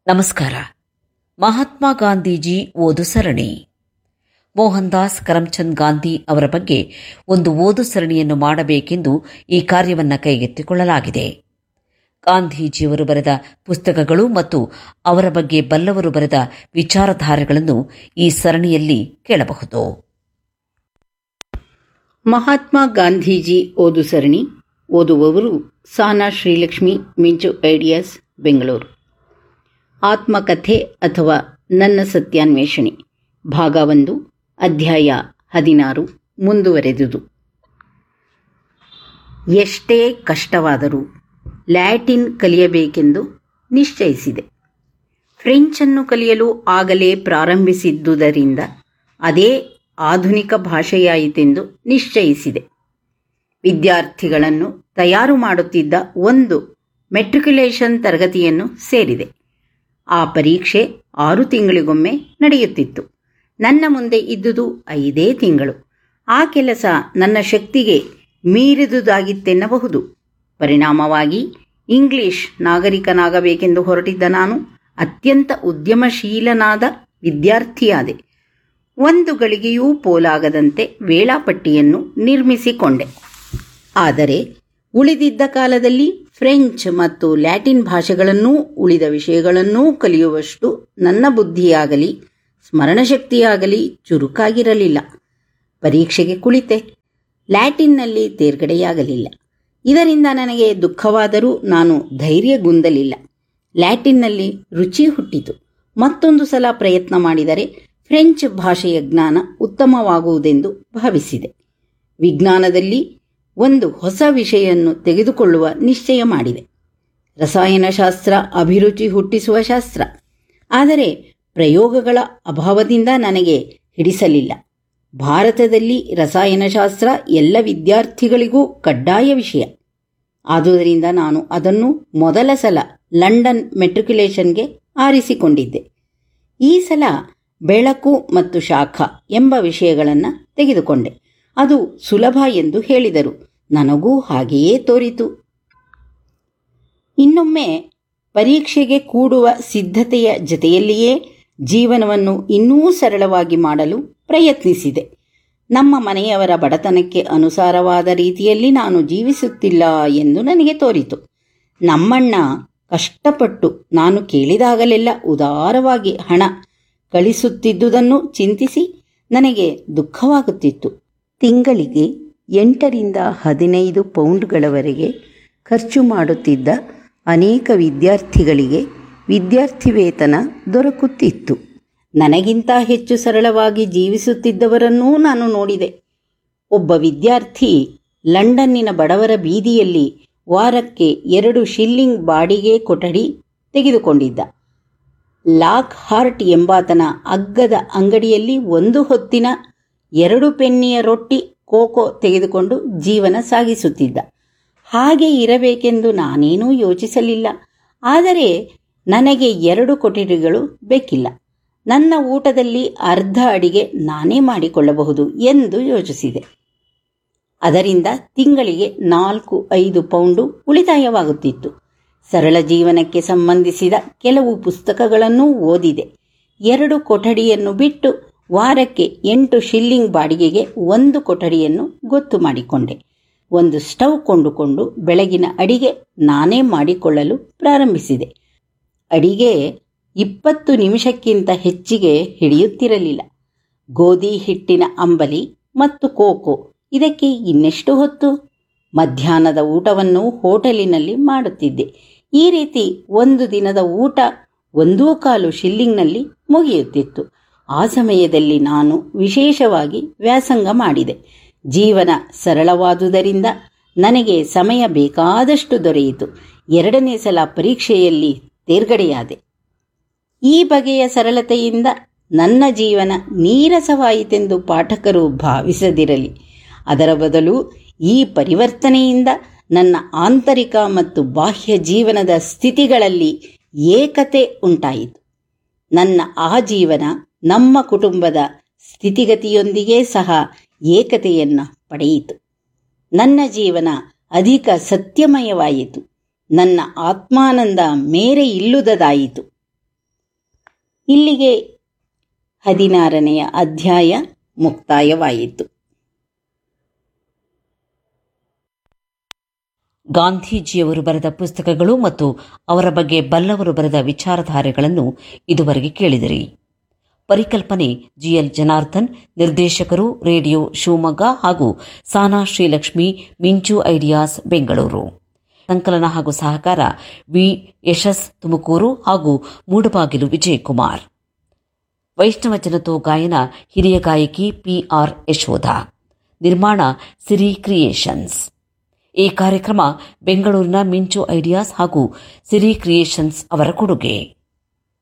ನಮಸ್ಕಾರ ಮಹಾತ್ಮ ಗಾಂಧೀಜಿ ಓದು ಸರಣಿ ಮೋಹನ್ ದಾಸ್ ಕರಮ್ಚಂದ್ ಗಾಂಧಿ ಅವರ ಬಗ್ಗೆ ಒಂದು ಓದು ಸರಣಿಯನ್ನು ಮಾಡಬೇಕೆಂದು ಈ ಕಾರ್ಯವನ್ನು ಕೈಗೆತ್ತಿಕೊಳ್ಳಲಾಗಿದೆ ಗಾಂಧೀಜಿಯವರು ಬರೆದ ಪುಸ್ತಕಗಳು ಮತ್ತು ಅವರ ಬಗ್ಗೆ ಬಲ್ಲವರು ಬರೆದ ವಿಚಾರಧಾರೆಗಳನ್ನು ಈ ಸರಣಿಯಲ್ಲಿ ಕೇಳಬಹುದು ಮಹಾತ್ಮ ಗಾಂಧೀಜಿ ಓದು ಸರಣಿ ಓದುವವರು ಸಾನಾ ಶ್ರೀಲಕ್ಷ್ಮಿ ಮಿಂಚು ಐಡಿಯಾಸ್ ಬೆಂಗಳೂರು ಆತ್ಮಕಥೆ ಅಥವಾ ನನ್ನ ಸತ್ಯಾನ್ವೇಷಣೆ ಭಾಗ ಒಂದು ಅಧ್ಯಾಯ ಹದಿನಾರು ಮುಂದುವರೆದುದು ಎಷ್ಟೇ ಕಷ್ಟವಾದರೂ ಲ್ಯಾಟಿನ್ ಕಲಿಯಬೇಕೆಂದು ನಿಶ್ಚಯಿಸಿದೆ ಫ್ರೆಂಚನ್ನು ಕಲಿಯಲು ಆಗಲೇ ಪ್ರಾರಂಭಿಸಿದ್ದುದರಿಂದ ಅದೇ ಆಧುನಿಕ ಭಾಷೆಯಾಯಿತೆಂದು ನಿಶ್ಚಯಿಸಿದೆ ವಿದ್ಯಾರ್ಥಿಗಳನ್ನು ತಯಾರು ಮಾಡುತ್ತಿದ್ದ ಒಂದು ಮೆಟ್ರಿಕ್ಯುಲೇಷನ್ ತರಗತಿಯನ್ನು ಸೇರಿದೆ ಆ ಪರೀಕ್ಷೆ ಆರು ತಿಂಗಳಿಗೊಮ್ಮೆ ನಡೆಯುತ್ತಿತ್ತು ನನ್ನ ಮುಂದೆ ಇದ್ದುದು ಐದೇ ತಿಂಗಳು ಆ ಕೆಲಸ ನನ್ನ ಶಕ್ತಿಗೆ ಮೀರಿದುದಾಗಿತ್ತೆನ್ನಬಹುದು ಪರಿಣಾಮವಾಗಿ ಇಂಗ್ಲಿಷ್ ನಾಗರಿಕನಾಗಬೇಕೆಂದು ಹೊರಟಿದ್ದ ನಾನು ಅತ್ಯಂತ ಉದ್ಯಮಶೀಲನಾದ ವಿದ್ಯಾರ್ಥಿಯಾದೆ ಒಂದು ಗಳಿಗೆಯೂ ಪೋಲಾಗದಂತೆ ವೇಳಾಪಟ್ಟಿಯನ್ನು ನಿರ್ಮಿಸಿಕೊಂಡೆ ಆದರೆ ಉಳಿದಿದ್ದ ಕಾಲದಲ್ಲಿ ಫ್ರೆಂಚ್ ಮತ್ತು ಲ್ಯಾಟಿನ್ ಭಾಷೆಗಳನ್ನೂ ಉಳಿದ ವಿಷಯಗಳನ್ನೂ ಕಲಿಯುವಷ್ಟು ನನ್ನ ಬುದ್ಧಿಯಾಗಲಿ ಸ್ಮರಣಶಕ್ತಿಯಾಗಲಿ ಚುರುಕಾಗಿರಲಿಲ್ಲ ಪರೀಕ್ಷೆಗೆ ಕುಳಿತೆ ಲ್ಯಾಟಿನ್ನಲ್ಲಿ ತೇರ್ಗಡೆಯಾಗಲಿಲ್ಲ ಇದರಿಂದ ನನಗೆ ದುಃಖವಾದರೂ ನಾನು ಧೈರ್ಯಗುಂದಲಿಲ್ಲ ಲ್ಯಾಟಿನ್ನಲ್ಲಿ ರುಚಿ ಹುಟ್ಟಿತು ಮತ್ತೊಂದು ಸಲ ಪ್ರಯತ್ನ ಮಾಡಿದರೆ ಫ್ರೆಂಚ್ ಭಾಷೆಯ ಜ್ಞಾನ ಉತ್ತಮವಾಗುವುದೆಂದು ಭಾವಿಸಿದೆ ವಿಜ್ಞಾನದಲ್ಲಿ ಒಂದು ಹೊಸ ವಿಷಯನ್ನು ತೆಗೆದುಕೊಳ್ಳುವ ನಿಶ್ಚಯ ಮಾಡಿದೆ ರಸಾಯನಶಾಸ್ತ್ರ ಅಭಿರುಚಿ ಹುಟ್ಟಿಸುವ ಶಾಸ್ತ್ರ ಆದರೆ ಪ್ರಯೋಗಗಳ ಅಭಾವದಿಂದ ನನಗೆ ಹಿಡಿಸಲಿಲ್ಲ ಭಾರತದಲ್ಲಿ ರಸಾಯನಶಾಸ್ತ್ರ ಎಲ್ಲ ವಿದ್ಯಾರ್ಥಿಗಳಿಗೂ ಕಡ್ಡಾಯ ವಿಷಯ ಆದುದರಿಂದ ನಾನು ಅದನ್ನು ಮೊದಲ ಸಲ ಲಂಡನ್ ಮೆಟ್ರಿಕ್ಯುಲೇಷನ್ಗೆ ಆರಿಸಿಕೊಂಡಿದ್ದೆ ಈ ಸಲ ಬೆಳಕು ಮತ್ತು ಶಾಖ ಎಂಬ ವಿಷಯಗಳನ್ನು ತೆಗೆದುಕೊಂಡೆ ಅದು ಸುಲಭ ಎಂದು ಹೇಳಿದರು ನನಗೂ ಹಾಗೆಯೇ ತೋರಿತು ಇನ್ನೊಮ್ಮೆ ಪರೀಕ್ಷೆಗೆ ಕೂಡುವ ಸಿದ್ಧತೆಯ ಜತೆಯಲ್ಲಿಯೇ ಜೀವನವನ್ನು ಇನ್ನೂ ಸರಳವಾಗಿ ಮಾಡಲು ಪ್ರಯತ್ನಿಸಿದೆ ನಮ್ಮ ಮನೆಯವರ ಬಡತನಕ್ಕೆ ಅನುಸಾರವಾದ ರೀತಿಯಲ್ಲಿ ನಾನು ಜೀವಿಸುತ್ತಿಲ್ಲ ಎಂದು ನನಗೆ ತೋರಿತು ನಮ್ಮಣ್ಣ ಕಷ್ಟಪಟ್ಟು ನಾನು ಕೇಳಿದಾಗಲೆಲ್ಲ ಉದಾರವಾಗಿ ಹಣ ಕಳಿಸುತ್ತಿದ್ದುದನ್ನು ಚಿಂತಿಸಿ ನನಗೆ ದುಃಖವಾಗುತ್ತಿತ್ತು ತಿಂಗಳಿಗೆ ಎಂಟರಿಂದ ಹದಿನೈದು ಪೌಂಡ್ಗಳವರೆಗೆ ಖರ್ಚು ಮಾಡುತ್ತಿದ್ದ ಅನೇಕ ವಿದ್ಯಾರ್ಥಿಗಳಿಗೆ ವಿದ್ಯಾರ್ಥಿ ವೇತನ ದೊರಕುತ್ತಿತ್ತು ನನಗಿಂತ ಹೆಚ್ಚು ಸರಳವಾಗಿ ಜೀವಿಸುತ್ತಿದ್ದವರನ್ನೂ ನಾನು ನೋಡಿದೆ ಒಬ್ಬ ವಿದ್ಯಾರ್ಥಿ ಲಂಡನ್ನಿನ ಬಡವರ ಬೀದಿಯಲ್ಲಿ ವಾರಕ್ಕೆ ಎರಡು ಶಿಲ್ಲಿಂಗ್ ಬಾಡಿಗೆ ಕೊಠಡಿ ತೆಗೆದುಕೊಂಡಿದ್ದ ಲಾಕ್ ಹಾರ್ಟ್ ಎಂಬಾತನ ಅಗ್ಗದ ಅಂಗಡಿಯಲ್ಲಿ ಒಂದು ಹೊತ್ತಿನ ಎರಡು ಪೆನ್ನಿಯ ರೊಟ್ಟಿ ಕೋಕೋ ತೆಗೆದುಕೊಂಡು ಜೀವನ ಸಾಗಿಸುತ್ತಿದ್ದ ಹಾಗೆ ಇರಬೇಕೆಂದು ನಾನೇನೂ ಯೋಚಿಸಲಿಲ್ಲ ಆದರೆ ನನಗೆ ಎರಡು ಕೊಠಡಿಗಳು ಬೇಕಿಲ್ಲ ನನ್ನ ಊಟದಲ್ಲಿ ಅರ್ಧ ಅಡಿಗೆ ನಾನೇ ಮಾಡಿಕೊಳ್ಳಬಹುದು ಎಂದು ಯೋಚಿಸಿದೆ ಅದರಿಂದ ತಿಂಗಳಿಗೆ ನಾಲ್ಕು ಐದು ಪೌಂಡು ಉಳಿತಾಯವಾಗುತ್ತಿತ್ತು ಸರಳ ಜೀವನಕ್ಕೆ ಸಂಬಂಧಿಸಿದ ಕೆಲವು ಪುಸ್ತಕಗಳನ್ನು ಓದಿದೆ ಎರಡು ಕೊಠಡಿಯನ್ನು ಬಿಟ್ಟು ವಾರಕ್ಕೆ ಎಂಟು ಶಿಲ್ಲಿಂಗ್ ಬಾಡಿಗೆಗೆ ಒಂದು ಕೊಠಡಿಯನ್ನು ಗೊತ್ತು ಮಾಡಿಕೊಂಡೆ ಒಂದು ಸ್ಟವ್ ಕೊಂಡುಕೊಂಡು ಬೆಳಗಿನ ಅಡಿಗೆ ನಾನೇ ಮಾಡಿಕೊಳ್ಳಲು ಪ್ರಾರಂಭಿಸಿದೆ ಅಡಿಗೆ ಇಪ್ಪತ್ತು ನಿಮಿಷಕ್ಕಿಂತ ಹೆಚ್ಚಿಗೆ ಹಿಡಿಯುತ್ತಿರಲಿಲ್ಲ ಗೋಧಿ ಹಿಟ್ಟಿನ ಅಂಬಲಿ ಮತ್ತು ಕೋಕೋ ಇದಕ್ಕೆ ಇನ್ನೆಷ್ಟು ಹೊತ್ತು ಮಧ್ಯಾಹ್ನದ ಊಟವನ್ನು ಹೋಟೆಲಿನಲ್ಲಿ ಮಾಡುತ್ತಿದ್ದೆ ಈ ರೀತಿ ಒಂದು ದಿನದ ಊಟ ಒಂದೂ ಕಾಲು ಶಿಲ್ಲಿಂಗ್ನಲ್ಲಿ ಮುಗಿಯುತ್ತಿತ್ತು ಆ ಸಮಯದಲ್ಲಿ ನಾನು ವಿಶೇಷವಾಗಿ ವ್ಯಾಸಂಗ ಮಾಡಿದೆ ಜೀವನ ಸರಳವಾದುದರಿಂದ ನನಗೆ ಸಮಯ ಬೇಕಾದಷ್ಟು ದೊರೆಯಿತು ಎರಡನೇ ಸಲ ಪರೀಕ್ಷೆಯಲ್ಲಿ ತೇರ್ಗಡೆಯಾದೆ ಈ ಬಗೆಯ ಸರಳತೆಯಿಂದ ನನ್ನ ಜೀವನ ನೀರಸವಾಯಿತೆಂದು ಪಾಠಕರು ಭಾವಿಸದಿರಲಿ ಅದರ ಬದಲು ಈ ಪರಿವರ್ತನೆಯಿಂದ ನನ್ನ ಆಂತರಿಕ ಮತ್ತು ಬಾಹ್ಯ ಜೀವನದ ಸ್ಥಿತಿಗಳಲ್ಲಿ ಏಕತೆ ಉಂಟಾಯಿತು ನನ್ನ ಆ ಜೀವನ ನಮ್ಮ ಕುಟುಂಬದ ಸ್ಥಿತಿಗತಿಯೊಂದಿಗೆ ಸಹ ಏಕತೆಯನ್ನು ಪಡೆಯಿತು ನನ್ನ ಜೀವನ ಅಧಿಕ ಸತ್ಯಮಯವಾಯಿತು ನನ್ನ ಆತ್ಮಾನಂದ ಮೇರೆ ಇಲ್ಲುದದಾಯಿತು ಇಲ್ಲಿಗೆ ಹದಿನಾರನೆಯ ಅಧ್ಯಾಯ ಮುಕ್ತಾಯವಾಯಿತು ಗಾಂಧೀಜಿಯವರು ಬರೆದ ಪುಸ್ತಕಗಳು ಮತ್ತು ಅವರ ಬಗ್ಗೆ ಬಲ್ಲವರು ಬರೆದ ವಿಚಾರಧಾರೆಗಳನ್ನು ಇದುವರೆಗೆ ಕೇಳಿದಿರಿ ಪರಿಕಲ್ಪನೆ ಜಿಎಲ್ ಜನಾರ್ದನ್ ನಿರ್ದೇಶಕರು ರೇಡಿಯೋ ಶಿವಮೊಗ್ಗ ಹಾಗೂ ಸಾನಾ ಶ್ರೀಲಕ್ಷ್ಮಿ ಮಿಂಚು ಐಡಿಯಾಸ್ ಬೆಂಗಳೂರು ಸಂಕಲನ ಹಾಗೂ ಸಹಕಾರ ವಿ ಯಶಸ್ ತುಮಕೂರು ಹಾಗೂ ಮೂಡಬಾಗಿಲು ವಿಜಯಕುಮಾರ್ ವೈಷ್ಣವ ಜನತೋ ಗಾಯನ ಹಿರಿಯ ಗಾಯಕಿ ಪಿಆರ್ ಯಶೋಧ ನಿರ್ಮಾಣ ಸಿರಿ ಕ್ರಿಯೇಷನ್ಸ್ ಈ ಕಾರ್ಯಕ್ರಮ ಬೆಂಗಳೂರಿನ ಮಿಂಚು ಐಡಿಯಾಸ್ ಹಾಗೂ ಸಿರಿ ಕ್ರಿಯೇಷನ್ಸ್ ಅವರ ಕೊಡುಗೆ